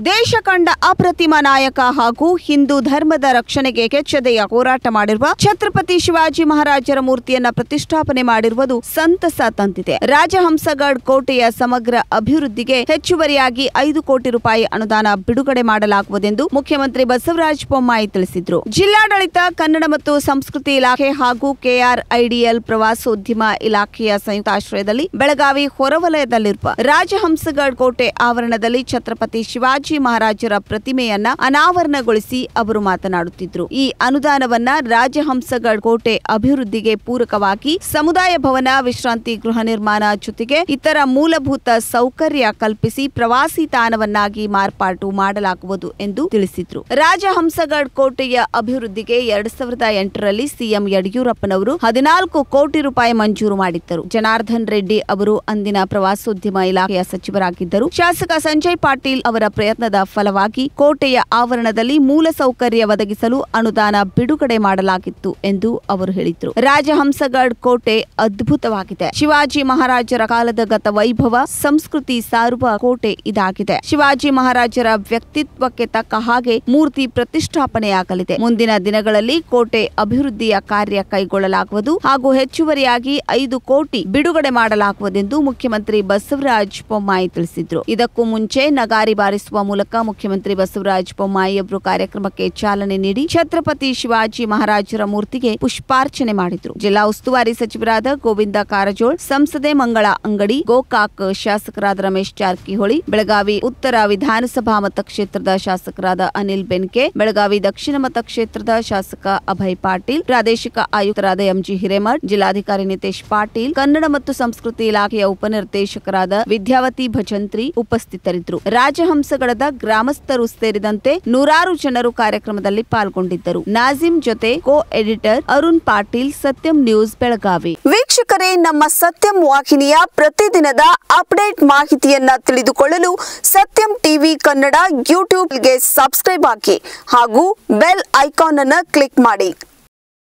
ದೇಶ ಕಂಡ ಅಪ್ರತಿಮ ನಾಯಕ ಹಾಗೂ ಹಿಂದೂ ಧರ್ಮದ ರಕ್ಷಣೆಗೆ ಕೆಚ್ಚದೆಯ ಹೋರಾಟ ಮಾಡಿರುವ ಛತ್ರಪತಿ ಶಿವಾಜಿ ಮಹಾರಾಜರ ಮೂರ್ತಿಯನ್ನ ಪ್ರತಿಷ್ಠಾಪನೆ ಮಾಡಿರುವುದು ಸಂತಸ ತಂದಿದೆ ರಾಜಹಂಸಗಢ್ ಕೋಟೆಯ ಸಮಗ್ರ ಅಭಿವೃದ್ಧಿಗೆ ಹೆಚ್ಚುವರಿಯಾಗಿ ಐದು ಕೋಟಿ ರೂಪಾಯಿ ಅನುದಾನ ಬಿಡುಗಡೆ ಮಾಡಲಾಗುವುದೆಂದು ಮುಖ್ಯಮಂತ್ರಿ ಬಸವರಾಜ ಬೊಮ್ಮಾಯಿ ತಿಳಿಸಿದ್ರು ಜಿಲ್ಲಾಡಳಿತ ಕನ್ನಡ ಮತ್ತು ಸಂಸ್ಕೃತಿ ಇಲಾಖೆ ಹಾಗೂ ಕೆಆರ್ಐಡಿಎಲ್ ಪ್ರವಾಸೋದ್ಯಮ ಇಲಾಖೆಯ ಸಂಯುಕ್ತಾಶ್ರಯದಲ್ಲಿ ಬೆಳಗಾವಿ ಹೊರವಲಯದಲ್ಲಿರುವ ರಾಜಹಂಸಗಢ್ ಕೋಟೆ ಆವರಣದಲ್ಲಿ ಛತ್ರಪತಿ ಶಿವಾಜಿ ಮಹಾರಾಜರ ಪ್ರತಿಮೆಯನ್ನ ಅನಾವರಣಗೊಳಿಸಿ ಅವರು ಮಾತನಾಡುತ್ತಿದ್ರು ಈ ಅನುದಾನವನ್ನ ರಾಜಹಂಸಗಢ್ ಕೋಟೆ ಅಭಿವೃದ್ಧಿಗೆ ಪೂರಕವಾಗಿ ಸಮುದಾಯ ಭವನ ವಿಶ್ರಾಂತಿ ಗೃಹ ನಿರ್ಮಾಣ ಜೊತೆಗೆ ಇತರ ಮೂಲಭೂತ ಸೌಕರ್ಯ ಕಲ್ಪಿಸಿ ಪ್ರವಾಸಿ ತಾಣವನ್ನಾಗಿ ಮಾರ್ಪಾಟು ಮಾಡಲಾಗುವುದು ಎಂದು ತಿಳಿಸಿದ್ರು ರಾಜಹಂಸಗಢ್ ಕೋಟೆಯ ಅಭಿವೃದ್ಧಿಗೆ ಎರಡ್ ಸಾವಿರದ ಎಂಟರಲ್ಲಿ ಸಿಎಂ ಯಡಿಯೂರಪ್ಪನವರು ಹದಿನಾಲ್ಕು ಕೋಟಿ ರೂಪಾಯಿ ಮಂಜೂರು ಮಾಡಿದ್ದರು ಜನಾರ್ದನ್ ರೆಡ್ಡಿ ಅವರು ಅಂದಿನ ಪ್ರವಾಸೋದ್ಯಮ ಇಲಾಖೆಯ ಸಚಿವರಾಗಿದ್ದರು ಶಾಸಕ ಸಂಜಯ್ ಪಾಟೀಲ್ ಅವರ ಪ್ರಯತ್ನದ ಫಲವಾಗಿ ಕೋಟೆಯ ಆವರಣದಲ್ಲಿ ಮೂಲ ಸೌಕರ್ಯ ಒದಗಿಸಲು ಅನುದಾನ ಬಿಡುಗಡೆ ಮಾಡಲಾಗಿತ್ತು ಎಂದು ಅವರು ಹೇಳಿದ್ರು ರಾಜಹಂಸಗಢ್ ಕೋಟೆ ಅದ್ಭುತವಾಗಿದೆ ಶಿವಾಜಿ ಮಹಾರಾಜರ ಕಾಲದ ಗತ ವೈಭವ ಸಂಸ್ಕೃತಿ ಸಾರುವ ಕೋಟೆ ಇದಾಗಿದೆ ಶಿವಾಜಿ ಮಹಾರಾಜರ ವ್ಯಕ್ತಿತ್ವಕ್ಕೆ ತಕ್ಕ ಹಾಗೆ ಮೂರ್ತಿ ಪ್ರತಿಷ್ಠಾಪನೆಯಾಗಲಿದೆ ಮುಂದಿನ ದಿನಗಳಲ್ಲಿ ಕೋಟೆ ಅಭಿವೃದ್ಧಿಯ ಕಾರ್ಯ ಕೈಗೊಳ್ಳಲಾಗುವುದು ಹಾಗೂ ಹೆಚ್ಚುವರಿಯಾಗಿ ಐದು ಕೋಟಿ ಬಿಡುಗಡೆ ಮಾಡಲಾಗುವುದೆಂದು ಮುಖ್ಯಮಂತ್ರಿ ಬಸವರಾಜ ಬೊಮ್ಮಾಯಿ ತಿಳಿಸಿದ್ರು ಇದಕ್ಕೂ ಮುಂಚೆ ನಗಾರಿ ಬಾರಿಸುವ ಮೂಲಕ ಮುಖ್ಯಮಂತ್ರಿ ಬಸವರಾಜ ಬೊಮ್ಮಾಯಿ ಅವರು ಕಾರ್ಯಕ್ರಮಕ್ಕೆ ಚಾಲನೆ ನೀಡಿ ಛತ್ರಪತಿ ಶಿವಾಜಿ ಮಹಾರಾಜರ ಮೂರ್ತಿಗೆ ಪುಷ್ಪಾರ್ಚನೆ ಮಾಡಿದ್ರು ಜಿಲ್ಲಾ ಉಸ್ತುವಾರಿ ಸಚಿವರಾದ ಗೋವಿಂದ ಕಾರಜೋಳ್ ಸಂಸದೆ ಮಂಗಳ ಅಂಗಡಿ ಗೋಕಾಕ್ ಶಾಸಕರಾದ ರಮೇಶ್ ಜಾರಕಿಹೊಳಿ ಬೆಳಗಾವಿ ಉತ್ತರ ವಿಧಾನಸಭಾ ಮತಕ್ಷೇತ್ರದ ಶಾಸಕರಾದ ಅನಿಲ್ ಬೆನ್ಕೆ ಬೆಳಗಾವಿ ದಕ್ಷಿಣ ಮತಕ್ಷೇತ್ರದ ಶಾಸಕ ಅಭಯ್ ಪಾಟೀಲ್ ಪ್ರಾದೇಶಿಕ ಆಯುಕ್ತರಾದ ಎಂಜಿ ಹಿರೇಮಠ್ ಜಿಲ್ಲಾಧಿಕಾರಿ ನಿತೇಶ್ ಪಾಟೀಲ್ ಕನ್ನಡ ಮತ್ತು ಸಂಸ್ಕೃತಿ ಇಲಾಖೆಯ ಉಪನಿರ್ದೇಶಕರಾದ ವಿದ್ಯಾವತಿ ಭಜಂತ್ರಿ ಉಪಸ್ಥಿತರಿದ್ದರು ರಾಜಹಂಸಗಡದ ಗ್ರಾಮಸ್ಥರು ಸೇರಿದಂತೆ ನೂರಾರು ಜನರು ಕಾರ್ಯಕ್ರಮದಲ್ಲಿ ಪಾಲ್ಗೊಂಡಿದ್ದರು ನಾಜಿಂ ಜೊತೆ ಕೋ ಎಡಿಟರ್ ಅರುಣ್ ಪಾಟೀಲ್ ಸತ್ಯಂ ನ್ಯೂಸ್ ಬೆಳಗಾವಿ ವೀಕ್ಷಕರೇ ನಮ್ಮ ಸತ್ಯಂ ವಾಹಿನಿಯ ಪ್ರತಿದಿನದ ಅಪ್ಡೇಟ್ ಮಾಹಿತಿಯನ್ನ ತಿಳಿದುಕೊಳ್ಳಲು ಸತ್ಯಂ ಟಿವಿ ಕನ್ನಡ ಯೂಟ್ಯೂಬ್ಗೆ ಸಬ್ಸ್ಕ್ರೈಬ್ ಹಾಕಿ ಹಾಗೂ ಬೆಲ್ ಐಕಾನ್ ಅನ್ನು ಕ್ಲಿಕ್ ಮಾಡಿ